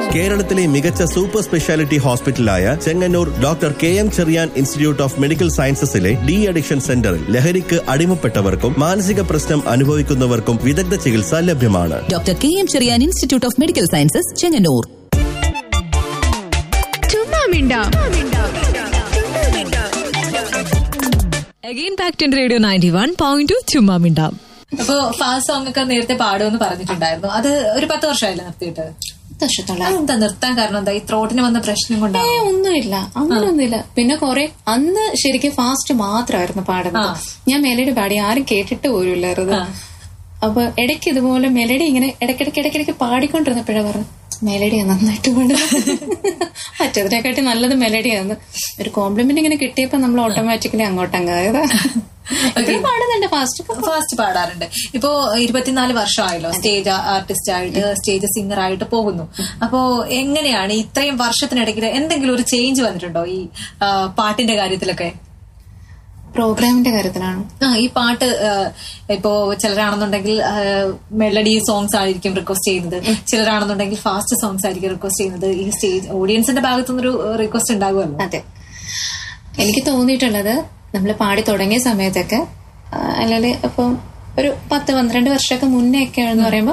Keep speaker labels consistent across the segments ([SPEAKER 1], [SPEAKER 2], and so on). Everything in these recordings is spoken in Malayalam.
[SPEAKER 1] കേരളത്തിലെ മികച്ച സൂപ്പർ സ്പെഷ്യാലിറ്റി ഹോസ്പിറ്റലായ Chengannur doctor K M Cherian institute of medical സയൻസസിലെ ഡി അഡിക്ഷൻ സെന്ററിൽ ലഹരിക്ക് അടിമപ്പെട്ടവർക്കും മാനസിക പ്രശ്നം അനുഭവിക്കുന്നവർക്കും വിദഗ്ധ ചികിത്സ ലഭ്യമാണ്
[SPEAKER 2] doctor K M Cherian institute of medical sciences Chengannur
[SPEAKER 3] ചുമ്മാ മിണ്ടാം
[SPEAKER 4] again back to radio ninety one point two ചുമ്മാ മിണ്ടാം
[SPEAKER 5] അപ്പൊ ഫാസ്റ്റ് സോങ് ഒക്കെ നേരത്തെ പാടുമെന്ന് പറഞ്ഞിട്ടുണ്ടായിരുന്നു അത് ഒരു പത്ത് വർഷമായില്ല നിർത്തിയിട്ട്
[SPEAKER 6] വർഷത്തോളം
[SPEAKER 5] അതെന്താ നിർത്താൻ കാരണം എന്താ ഈ ത്രോട്ടിന് വന്ന പ്രശ്നം കൊണ്ടാണ്
[SPEAKER 6] ഏ ഒന്നുമില്ല അങ്ങനൊന്നുമില്ല പിന്നെ കൊറേ അന്ന് ശരിക്കും ഫാസ്റ്റ് മാത്രമായിരുന്നു പാടുന്നത് ഞാൻ മെലഡി പാടി ആരും കേട്ടിട്ട് പോലും ഇല്ലായിരുന്നു അപ്പൊ ഇടയ്ക്ക് ഇതുപോലെ മെലഡി ഇങ്ങനെ ഇടയ്ക്കിടയ്ക്ക് ഇടയ്ക്കിടയ്ക്ക് പാടിക്കൊണ്ടിരുന്നപ്പോഴാ പറഞ്ഞു മെലഡിയാ നന്നായിട്ട് പാടുന്നത് മറ്റതിനെക്കാട്ടി നല്ലത് മെലഡിയാന്ന് ഒരു കോംപ്ലിമെന്റ് ഇങ്ങനെ കിട്ടിയപ്പോ നമ്മൾ ഓട്ടോമാറ്റിക്കലി അങ്ങോട്ടങ്ങായതാ ഇപ്പോഴും പാടുന്നുണ്ട് ഫാസ്റ്റ്
[SPEAKER 5] ഫാസ്റ്റ് പാടാറുണ്ട് ഇപ്പോ ഇരുപത്തിനാല് വർഷമായല്ലോ സ്റ്റേജ് ആർട്ടിസ്റ്റ് ആയിട്ട് സ്റ്റേജ് സിംഗർ ആയിട്ട് പോകുന്നു അപ്പോ എങ്ങനെയാണ് ഇത്രയും വർഷത്തിനിടയ്ക്ക് എന്തെങ്കിലും ഒരു ചേഞ്ച് വന്നിട്ടുണ്ടോ ഈ ആ, പാട്ടിന്റെ കാര്യത്തിലൊക്കെ
[SPEAKER 6] പ്രോഗ്രാമിന്റെ കാര്യത്തിലാണ്
[SPEAKER 5] ആ ഈ പാട്ട് ആ, ഇപ്പോ ചിലരാണെന്നുണ്ടെങ്കിൽ മെലഡി സോങ്സ് ആയിരിക്കും റിക്വസ്റ്റ് ചെയ്യുന്നത് ചിലരാണെന്നുണ്ടെങ്കിൽ ഫാസ്റ്റ് സോങ്സ് ആയിരിക്കും റിക്വസ്റ്റ് ചെയ്യുന്നത് ഈ സ്റ്റേജ് ഓഡിയൻസിന്റെ ഭാഗത്തുനിന്നൊരു റിക്വസ്റ്റ് ഉണ്ടാകുമല്ലോ
[SPEAKER 6] അതെ എനിക്ക് തോന്നിയിട്ടുള്ളത് നമ്മൾ പാടി തുടങ്ങിയ സമയത്തൊക്കെ അല്ലെങ്കിൽ ഇപ്പം ഒരു പത്ത് പന്ത്രണ്ട് വർഷമൊക്കെ മുന്നേ ഒക്കെ എന്ന് പറയുമ്പോൾ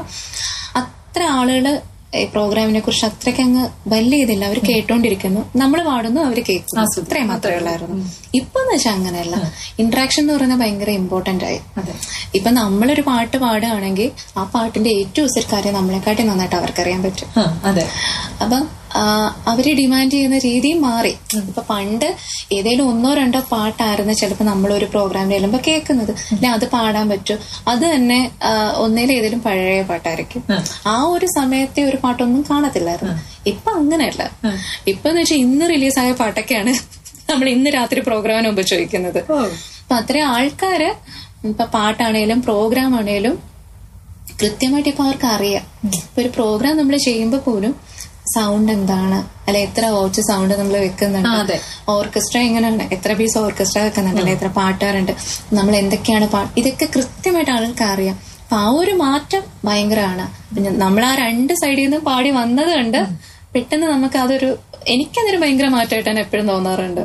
[SPEAKER 6] അത്ര ആളുകൾ ഈ പ്രോഗ്രാമിനെ കുറിച്ച് അത്രയ്ക്ക് അങ്ങ് വലിയ ഇതില്ല അവർ കേട്ടോണ്ടിരിക്കുന്നു നമ്മൾ പാടുന്നു അവർ കേൾക്കുന്നു അത്രയും മാത്രമേ ഉള്ളായിരുന്നു ഇപ്പൊ എന്ന് വെച്ചാൽ അങ്ങനെയല്ല ഇന്ററാക്ഷൻ എന്ന് പറയുന്നത് ഭയങ്കര ഇമ്പോർട്ടന്റ് ആയി ഇപ്പൊ നമ്മളൊരു പാട്ട് പാടുകയാണെങ്കിൽ ആ പാട്ടിന്റെ ഏറ്റവും ഒരു കാര്യം നമ്മളെക്കാട്ടി നന്നായിട്ട് അവർക്കറിയാൻ പറ്റും
[SPEAKER 5] ആ, അതെ
[SPEAKER 6] അപ്പം ആ, അവര് ഡിമാൻഡ് ചെയ്യുന്ന രീതിയും മാറി ഇപ്പൊ പണ്ട് ഏതെങ്കിലും ഒന്നോ രണ്ടോ പാട്ടായിരുന്നു ചിലപ്പോൾ നമ്മളൊരു പ്രോഗ്രാമിൽ ചെല്ലുമ്പോൾ കേൾക്കുന്നത് അല്ലെ അത് പാടാൻ പറ്റും അത് തന്നെ ആ, ഒന്നേലും ഏതെങ്കിലും പഴയ പാട്ടായിരിക്കും ആ ഒരു സമയത്തെ ഒരു പാട്ടൊന്നും കാണത്തില്ലായിരുന്നു ഇപ്പൊ അങ്ങനെയല്ല ഇപ്പൊ എന്ന് വെച്ചാൽ ഇന്ന് റിലീസായ പാട്ടൊക്കെയാണ് നമ്മൾ ഇന്ന് രാത്രി പ്രോഗ്രാമിന് മുമ്പ് ചോദിക്കുന്നത് അപ്പൊ അത്രയും ആൾക്കാര് ഇപ്പൊ പാട്ടാണേലും പ്രോഗ്രാം ആണേലും കൃത്യമായിട്ട് ഇപ്പൊ അവർക്ക് അറിയാം ഇപ്പൊ ഒരു പ്രോഗ്രാം നമ്മൾ ചെയ്യുമ്പോൾ പോലും സൗണ്ട് എന്താണ് അല്ലെ എത്ര ഓച്ച് സൗണ്ട് നമ്മൾ വെക്കുന്നുണ്ട് ഓർക്കസ്ട്ര എങ്ങനെയാണ് എത്ര പീസ് ഓർക്കസ്ട്ര വെക്കുന്നുണ്ട് അല്ലെ എത്ര പാട്ടുകാരുണ്ട് നമ്മൾ എന്തൊക്കെയാണ് പാ ഇതൊക്കെ കൃത്യമായിട്ട് ആൾക്ക് അറിയാം അപ്പൊ ആ ഒരു മാറ്റം ഭയങ്കരമാണ് പിന്നെ നമ്മൾ ആ രണ്ട് സൈഡിൽ നിന്ന് പാടി വന്നത് കണ്ട് പെട്ടെന്ന് നമുക്ക് അതൊരു എനിക്കതൊരു ഭയങ്കര മാറ്റമായിട്ടാണ് എപ്പോഴും തോന്നാറുണ്ട്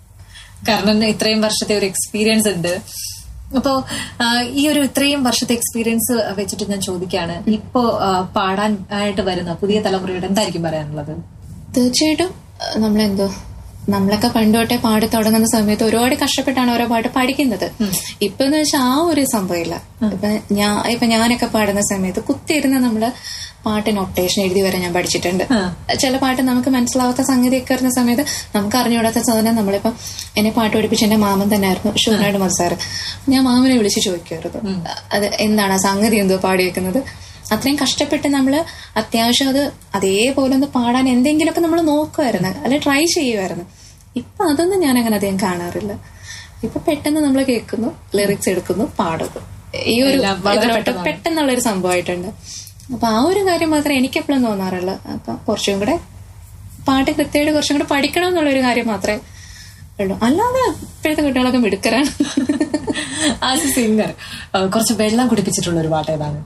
[SPEAKER 5] കാരണം ഇത്രയും വർഷത്തെ ഒരു എക്സ്പീരിയൻസ് ഉണ്ട് അപ്പോ ആ, ഈ ഒരു ഇത്രയും വർഷത്തെ എക്സ്പീരിയൻസ് വെച്ചിട്ട് ഞാൻ ചോദിക്കാണ് ഇപ്പോ ആ, പാടാൻ ആയിട്ട് വരുന്ന പുതിയ തലമുറയോട് എന്തായിരിക്കും പറയാനുള്ളത്
[SPEAKER 6] തീർച്ചയായിട്ടും അഹ് നമ്മളെന്തോ നമ്മളൊക്കെ പണ്ട് തൊട്ടേ പാടി തുടങ്ങുന്ന സമയത്ത് ഒരുപാട് കഷ്ടപ്പെട്ടാണ് ഓരോ പാട്ട് പഠിക്കുന്നത് ഇപ്പൊ എന്ന് വെച്ചാൽ ആ ഒരു സംഭവമില്ല ഇപ്പൊ ഞാൻ ഇപ്പൊ ഞാനൊക്കെ പാടുന്ന സമയത്ത് കുത്തിയിരുന്ന് നമ്മള് പാട്ട് നൊട്ടേഷൻ എഴുതി വരെ ഞാൻ പഠിച്ചിട്ടുണ്ട് ചില പാട്ട് നമുക്ക് മനസ്സിലാവാത്ത സംഗതിയൊക്കെ വരുന്ന സമയത്ത് നമുക്ക് അറിഞ്ഞുകൂടാത്ത സാധനം നമ്മളിപ്പം എന്നെ പാട്ട് പഠിപ്പിച്ച എന്റെ മാമൻ തന്നെയായിരുന്നു ഷൂനാട് മസാർ ഞാൻ മാമനെ വിളിച്ച് ചോദിക്കുമായിരുന്നു അത് എന്താണ് ആ സംഗതി എന്തോ പാടിയേക്കുന്നത് അത്രയും കഷ്ടപ്പെട്ട് നമ്മൾ അത്യാവശ്യം അത് അതേപോലെ ഒന്ന് പാടാൻ എന്തെങ്കിലുമൊക്കെ നമ്മൾ നോക്കുമായിരുന്നു അല്ലെ ട്രൈ ചെയ്യുമായിരുന്നു ഇപ്പൊ അതൊന്നും ഞാൻ അങ്ങനെ അധികം കാണാറില്ല ഇപ്പൊ പെട്ടെന്ന് നമ്മൾ കേൾക്കുന്നു ലിറിക്സ് എടുക്കുന്നു പാടുന്നു ഈ ഒരു ഇതിലോട്ട് പെട്ടെന്നുള്ള ഒരു സംഭവമായിട്ടുണ്ട് അപ്പൊ ആ ഒരു കാര്യം മാത്രമേ എനിക്ക് എപ്പോഴും തോന്നാറുള്ളൂ അപ്പൊ കുറച്ചും കൂടെ പാട്ട് കൃത്യമായിട്ട് കുറച്ചും കൂടെ പഠിക്കണം എന്നുള്ള ഒരു കാര്യം മാത്രമേ ഉള്ളൂ അല്ലാതെ ഇപ്പോഴത്തെ കുട്ടികളൊക്കെ മിടുക്കരാണ്
[SPEAKER 5] ആസ് എ സിംഗർ കുറച്ച് വെള്ളം കുടിപ്പിച്ചിട്ടുള്ള ഒരു പാട്ട് ഏതാണ്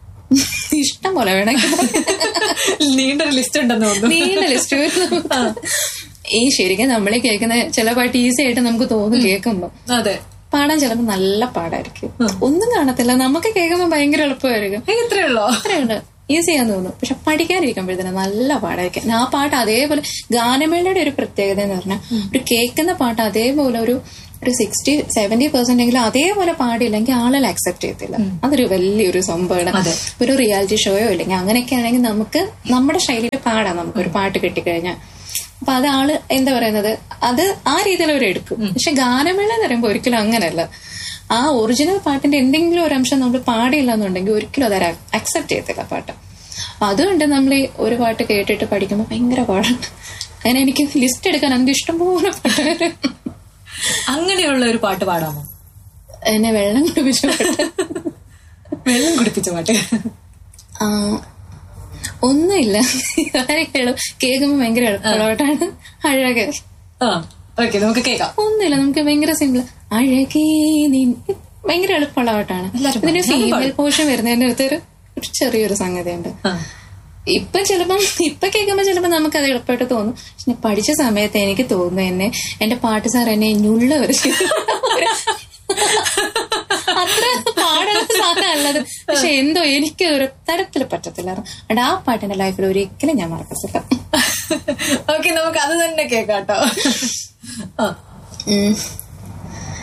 [SPEAKER 6] ഇഷ്ടം പോലെ വേണമെങ്കിൽ
[SPEAKER 5] നീണ്ടൊരു ലിസ്റ്റ് ഉണ്ടെന്ന് തോന്നുന്നു
[SPEAKER 6] നീണ്ട ലിസ്റ്റ് ഈ ശരിക്കും നമ്മളെ കേൾക്കുന്ന ചില പാട്ട് ഈസി ആയിട്ട് നമുക്ക് തോന്നും കേൾക്കുമ്പോ
[SPEAKER 5] അതെ
[SPEAKER 6] പാടാൻ ചിലപ്പോ നല്ല പാടായിരിക്കും ഒന്നും കാണത്തില്ല നമുക്ക് കേൾക്കുമ്പോ ഭയങ്കര എളുപ്പമായിരിക്കും
[SPEAKER 5] ഇത്രേ ഉള്ളോ
[SPEAKER 6] അത്രയുണ്ട് ഈസി ആന്ന് തോന്നുന്നു പക്ഷെ പഠിക്കാനിരിക്കുമ്പോഴത്തേനും നല്ല പാടായിരിക്കും ആ പാട്ട് അതേപോലെ ഗാനമേളയുടെ ഒരു പ്രത്യേകത എന്ന് പറഞ്ഞാൽ ഒരു കേൾക്കുന്ന പാട്ട് അതേപോലെ ഒരു ഒരു സിക്സ്റ്റി സെവന്റി പെർസെന്റ് എങ്കിലും അതേപോലെ പാടിയില്ലെങ്കിൽ ആളുകൾ അക്സെപ്റ്റ് ചെയ്യത്തില്ല അതൊരു വലിയൊരു സംഭവമാണ് ഒരു റിയാലിറ്റി ഷോയോ ഇല്ലെങ്കിൽ അങ്ങനെയൊക്കെ ആണെങ്കിൽ നമുക്ക് നമ്മുടെ ശൈലിയിൽ പാടാം നമുക്കൊരു പാട്ട് കിട്ടിക്കഴിഞ്ഞാൽ അപ്പൊ അത് ആള് എന്താ പറയുന്നത് അത് ആ രീതിയിൽ അവർ എടുക്കും പക്ഷെ ഗാനമേള എന്ന് പറയുമ്പോൾ ഒരിക്കലും അങ്ങനെയല്ല ആ ഒറിജിനൽ പാട്ടിന്റെ എന്തെങ്കിലും ഒരു അംശം നമ്മൾ പാടിയില്ല എന്നുണ്ടെങ്കിൽ ഒരിക്കലും അത് അക്സെപ്റ്റ് ചെയ്യത്തില്ല പാട്ട് അപ്പൊ അതുകൊണ്ട് നമ്മൾ ഈ ഒരു പാട്ട് കേട്ടിട്ട് പഠിക്കുമ്പോൾ ഭയങ്കര പാടാണ് അങ്ങനെ എനിക്ക് ലിസ്റ്റ് എടുക്കാൻ എന്ത് ഇഷ്ടംപോലെ പാട്ട് വരും.
[SPEAKER 5] അങ്ങനെയുള്ള ഒരു പാട്ട് പാടാമോ
[SPEAKER 6] എന്നെ വെള്ളം കുടിപ്പിച്ച പാട്ട്
[SPEAKER 5] വെള്ളം കുടിപ്പിച്ച പാട്ട്
[SPEAKER 6] ആ, ഒന്നുമില്ല ആരെങ്കിലും കേൾക്കുമ്പോൾ ഭയങ്കര എളുപ്പമുള്ള പാട്ടാണ് അഴക്
[SPEAKER 5] ആ ഓക്കെ നമുക്ക് കേൾക്കാം
[SPEAKER 6] ഒന്നുമില്ല നമുക്ക് ഭയങ്കര സിമ്പിൾ അഴകേ നീ ഭയങ്കര എളുപ്പമുള്ള പാട്ടാണ് ഇതിന്റെ ഫീമെയിൽ പോർഷൻ വരുന്നതിന്റെ അടുത്ത് ഒരു ഒരു ചെറിയൊരു സംഗതിയുണ്ട് ഇപ്പൊ ചിലപ്പം ഇപ്പൊ കേൾക്കുമ്പോ ചിലപ്പോ നമുക്ക് അത് എളുപ്പമായിട്ട് തോന്നും പക്ഷെ പഠിച്ച സമയത്ത് എനിക്ക് തോന്നുന്നു എന്നെ എന്റെ പാട്ട് സാർ എന്നെ ഞുള്ള ഒരു അത്ര പാടുന്ന സാധനമല്ലത് പക്ഷെ എന്തോ എനിക്ക് ഒരു തരത്തിൽ പറ്റത്തില്ലായിരുന്നു അതുകൊണ്ട് ആ പാട്ട് എന്റെ ലൈഫിൽ ഒരിക്കലും ഞാൻ മറക്കത്തില്ല
[SPEAKER 5] ഓക്കെ നമുക്ക് അത് തന്നെ കേൾക്കാട്ടോ ആ
[SPEAKER 6] ഉം.